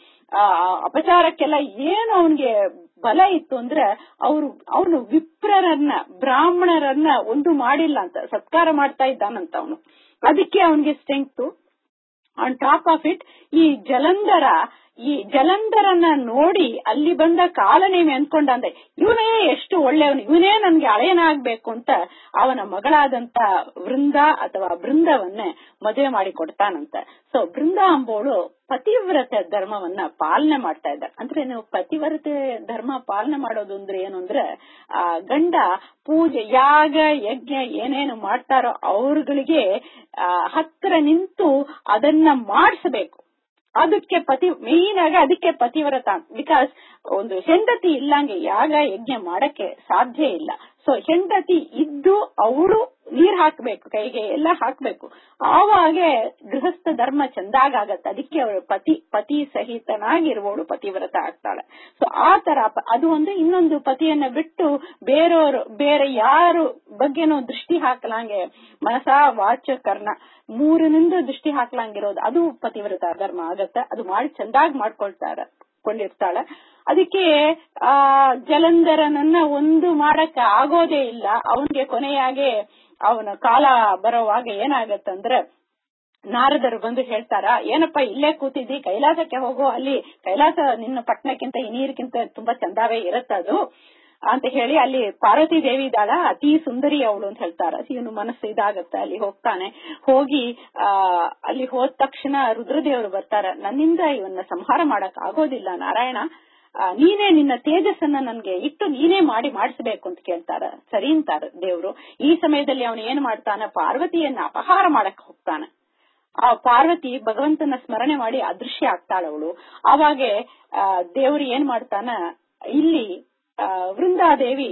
ಅಪಚಾರಕ್ಕೆಲ್ಲ ಏನು ಅವನಿಗೆ ಬಲ ಇತ್ತು ಅಂದ್ರೆ ಅವರು ಅವನು ವಿಪ್ರರನ್ನ ಬ್ರಾಹ್ಮಣರನ್ನ ಒಂದು ಮಾಡಿಲ್ಲ ಅಂತ ಸತ್ಕಾರ ಮಾಡ್ತಾ ಇದ್ದಾನಂತ ಅವನು ಅದಕ್ಕೆ ಅವನಿಗೆ strength on top of it ಈ ಜಲಂಧರ ಈ ಜಲಂಧರನ್ನ ನೋಡಿ ಅಲ್ಲಿ ಬಂದ ಕಾಲನೇಮಿ ಅನ್ಕೊಂಡ ಅಂದ್ರೆ ಇವನೇ ಎಷ್ಟು ಒಳ್ಳೆಯವನು ಇವನೇ ನನ್ಗೆ ಅಳೆಯನಾಗ್ಬೇಕು ಅಂತ ಅವನ ಮಗಳಾದಂತ ವೃಂದ ಅಥವಾ ಬೃಂದವನ್ನೇ ಮದುವೆ ಮಾಡಿ ಕೊಡ್ತಾನಂತ ಸೊ ಬೃಂದ ಅಂಬೋಳು ಪತಿವ್ರತ ಧರ್ಮವನ್ನ ಪಾಲನೆ ಮಾಡ್ತಾ ಇದ್ದಾರೆ ಅಂದ್ರೆ ನೀವು ಪತಿವ್ರತೆ ಧರ್ಮ ಪಾಲನೆ ಮಾಡೋದು ಅಂದ್ರೆ ಏನು ಅಂದ್ರೆ ಆ ಗಂಡ ಪೂಜೆ ಯಾಗ ಯಜ್ಞ ಏನೇನು ಮಾಡ್ತಾರೋ ಅವ್ರಗಳಿಗೆ ಹತ್ರ ನಿಂತು ಅದನ್ನ ಮಾಡಿಸಬೇಕು ಅದಕ್ಕೆ ಪತಿ ಮೇನ್ ಆಗಿ ಅದಕ್ಕೆ ಪತಿವ್ರತ ಬಿಕಾಸ್ ಒಂದು ಹೆಂಡತಿ ಇಲ್ಲಂಗೆ ಯಾಗ ಯಜ್ಞ ಮಾಡಕ್ಕೆ ಸಾಧ್ಯ ಇಲ್ಲ ಸೊ ಹೆಂಡತಿ ಇದ್ದು ಅವಳು ನೀರ್ ಹಾಕ್ಬೇಕು ಕೈಗೆ ಎಲ್ಲ ಹಾಕ್ಬೇಕು ಆವಾಗೆ ಗೃಹಸ್ಥ ಧರ್ಮ ಚಂದಾಗತ್ತೆ ಅದಕ್ಕೆ ಅವಳು ಪತಿ ಪತಿ ಸಹಿತನಾಗಿರುವವಳು ಪತಿವ್ರತ ಆಗ್ತಾಳೆ ಸೊ ಆ ತರ ಅದು ಒಂದು ಇನ್ನೊಂದು ಪತಿಯನ್ನ ಬಿಟ್ಟು ಬೇರೆಯವರು ಬೇರೆ ಯಾರು ಬಗ್ಗೆನೂ ದೃಷ್ಟಿ ಹಾಕಲಾಂಗೆ ಮನಸ ವಾಚ ಕರ್ಣ ಮೂರನಿಂದ ದೃಷ್ಟಿ ಹಾಕ್ಲಂಗಿರೋದು ಅದು ಪತಿವ್ರತ ಧರ್ಮ ಆಗತ್ತೆ ಅದು ಮಾಡಿ ಚಂದಾಗಿ ಮಾಡ್ಕೊಳ್ತಾರ ಕೊಂಡಿರ್ತಾಳ ಅದಕ್ಕೆ ಆ ಜಲಂಧರನನ್ನ ಒಂದು ಮಾಡಕ್ಕ ಆಗೋದೇ ಇಲ್ಲ ಅವನಿಗೆ ಕೊನೆಯಾಗೆ ಅವನ ಕಾಲ ಬರೋವಾಗ ಏನಾಗತ್ತಂದ್ರೆ ನಾರದರು ಬಂದು ಹೇಳ್ತಾರ ಏನಪ್ಪ ಇಲ್ಲೇ ಕೂತಿದ್ದಿ ಕೈಲಾಸಕ್ಕೆ ಹೋಗೋ ಅಲ್ಲಿ ಕೈಲಾಸ ನಿನ್ನ ಪಟ್ಟಣಕ್ಕಿಂತ ಈ ನೀರಿಗಿಂತ ತುಂಬಾ ಚಂದಾವೇ ಇರತ್ತದು ಅಂತ ಹೇಳಿ ಅಲ್ಲಿ ಪಾರ್ವತಿ ದೇವಿ ಇದ್ದಾಳ ಅತಿ ಸುಂದರಿ ಅವಳು ಅಂತ ಹೇಳ್ತಾರ ಇವನು ಮನಸ್ಸು ಇದಾಗತ್ತೆ ಅಲ್ಲಿ ಹೋಗ್ತಾನೆ ಹೋಗಿ ಆ ಅಲ್ಲಿ ಹೋದ ತಕ್ಷಣ ರುದ್ರದೇವರು ಬರ್ತಾರ ನನ್ನಿಂದ ಇವನ್ನ ಸಂಹಾರ ಮಾಡಕ್ ಆಗೋದಿಲ್ಲ ನಾರಾಯಣ ನೀನೇ ನಿನ್ನ ತೇಜಸ್ಸನ್ನ ನನ್ಗೆ ಇಟ್ಟು ನೀನೇ ಮಾಡಿ ಮಾಡಿಸ್ಬೇಕು ಅಂತ ಕೇಳ್ತಾರ ಸರಿ ಅಂತಾರ ದೇವ್ರು ಈ ಸಮಯದಲ್ಲಿ ಅವನು ಏನ್ ಮಾಡ್ತಾನ ಪಾರ್ವತಿಯನ್ನ ಅಪಹಾರ ಮಾಡಕ್ ಹೋಗ್ತಾನ ಆ ಪಾರ್ವತಿ ಭಗವಂತನ ಸ್ಮರಣೆ ಮಾಡಿ ಅದೃಶ್ಯ ಆಗ್ತಾಳವಳು ಅವಾಗೆ ದೇವ್ರು ಏನ್ ಮಾಡ್ತಾನ ಇಲ್ಲಿ ವೃಂದಾದೇವಿ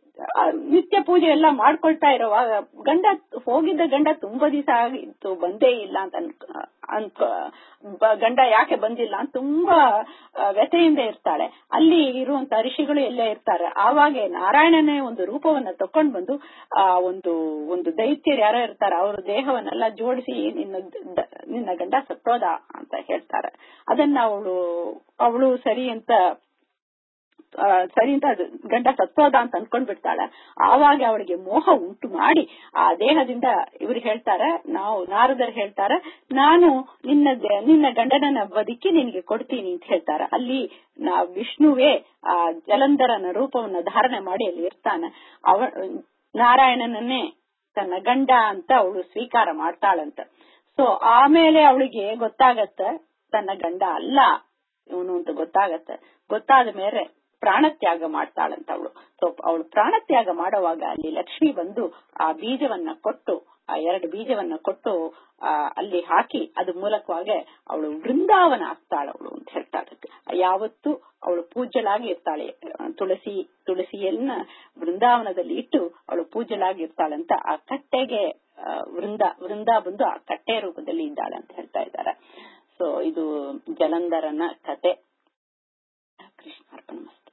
ನಿತ್ಯ ಪೂಜೆ ಎಲ್ಲ ಮಾಡ್ಕೊಳ್ತಾ ಇರೋವಾಗ ಗಂಡ ಹೋಗಿದ್ದ ಗಂಡ ತುಂಬಾ ದಿವಸ ಆಗಿತ್ತು ಬಂದೇ ಇಲ್ಲ ಅಂತ ಅಂತ ಬ- ಗಂಡ ಯಾಕೆ ಬಂದಿಲ್ಲ ಅಂತ ತುಂಬಾ ಆ, ವ್ಯಥೆಯಿಂದ ಇರ್ತಾಳೆ ಅಲ್ಲಿ ಇರುವಂತ ಋಷಿಗಳು ಎಲ್ಲ ಇರ್ತಾರೆ ಆವಾಗ ನಾರಾಯಣನೇ ಒಂದು ರೂಪವನ್ನ ತಕೊಂಡ್ ಬಂದು ಆ ಒಂದು ಒಂದು ದೈತ್ಯರು ಯಾರೋ ಇರ್ತಾರೆ ಅವ್ರ ದೇಹವನ್ನೆಲ್ಲ ಜೋಡಿಸಿ ನಿನ್ನ ದ- ನಿನ್ನ ಗಂಡ ಸತ್ತೋದ ಅಂತ ಹೇಳ್ತಾರೆ ಅದನ್ನ ಅವಳು ಅವಳು ಸರಿ ಅಂತ ಆ, ಸರಿ ಅಂತ ಅದು ಗಂಡ ಸತ್ತೋದ ಅಂತ ಅನ್ಕೊಂಡ್ ಬಿಡ್ತಾಳೆ ಆವಾಗ ಅವಳಿಗೆ ಮೋಹ ಉಂಟು ಮಾಡಿ ಆ ದೇಹದಿಂದ ಇವ್ರು ಹೇಳ್ತಾರೆ ನಾವು ನಾರದರು ಹೇಳ್ತಾರೆ ನಾನು ನಿನ್ನ ದೆ- ನಿನ್ನ ಗಂಡನನ್ನ ಬದುಕಿ ನಿನಗೆ ಕೊಡ್ತೀನಿ ಅಂತ ಹೇಳ್ತಾರೆ ಅಲ್ಲಿ ನಾ ವಿಷ್ಣುವೇ ಆ ಜಲಂಧರನ ರೂಪವನ್ನ ಧಾರಣೆ ಮಾಡಿ ಅಲ್ಲಿ ಇರ್ತಾನೆ ಅವ ನಾರಾಯಣನನ್ನೇ ತನ್ನ ಗಂಡ ಅಂತ ಅವಳು ಸ್ವೀಕಾರ ಮಾಡ್ತಾಳಂತ ಸೊ ಆಮೇಲೆ ಅವಳಿಗೆ ಗೊತ್ತಾಗತ್ತೆ ತನ್ನ ಗಂಡ ಅಲ್ಲ ಇವನು ಅಂತ ಗೊತ್ತಾಗತ್ತೆ ಗೊತ್ತಾದ ಮೇಲೆ ಪ್ರಾಣತ್ಯಾಗ ಮಾಡ್ತಾಳಂತ ಅವಳು ಸೊ ಅವಳು ಪ್ರಾಣತ್ಯಾಗ ಮಾಡುವಾಗ ಅಲ್ಲಿ ಲಕ್ಷ್ಮಿ ಬಂದು ಆ ಬೀಜವನ್ನ ಕೊಟ್ಟು ಆ ಎರಡು ಬೀಜವನ್ನ ಕೊಟ್ಟು ಆ ಅಲ್ಲಿ ಹಾಕಿ ಅದ ಮೂಲಕವಾಗಿ ಅವಳು ವೃಂದಾವನ ಆಗ್ತಾಳ ಅವಳು ಅಂತ ಹೇಳ್ತಾಳೆ ಯಾವತ್ತು ಅವಳು ಪೂಜ್ಯಳಾಗಿ ಇರ್ತಾಳೆ ಆ, ತುಳಸಿ ತುಳಸಿಯನ್ನ ವೃಂದಾವನದಲ್ಲಿ ಇಟ್ಟು ಅವಳು ಪೂಜ್ಯಳಾಗಿ ಇರ್ತಾಳಂತ ಆ ಕಟ್ಟೆಗೆ ಆ, ವೃಂದ ವೃಂದ ಬಂದು ಆ ಕಟ್ಟೆ ರೂಪದಲ್ಲಿ ಇದ್ದಾಳೆ ಅಂತ ಹೇಳ್ತಾ ಇದ್ದಾರೆ ಸೊ ಇದು ಜಲಂಧರನ ಕತೆ ಕೃಷ್ಣಾರ್ಪಣ ಮಸ್ತು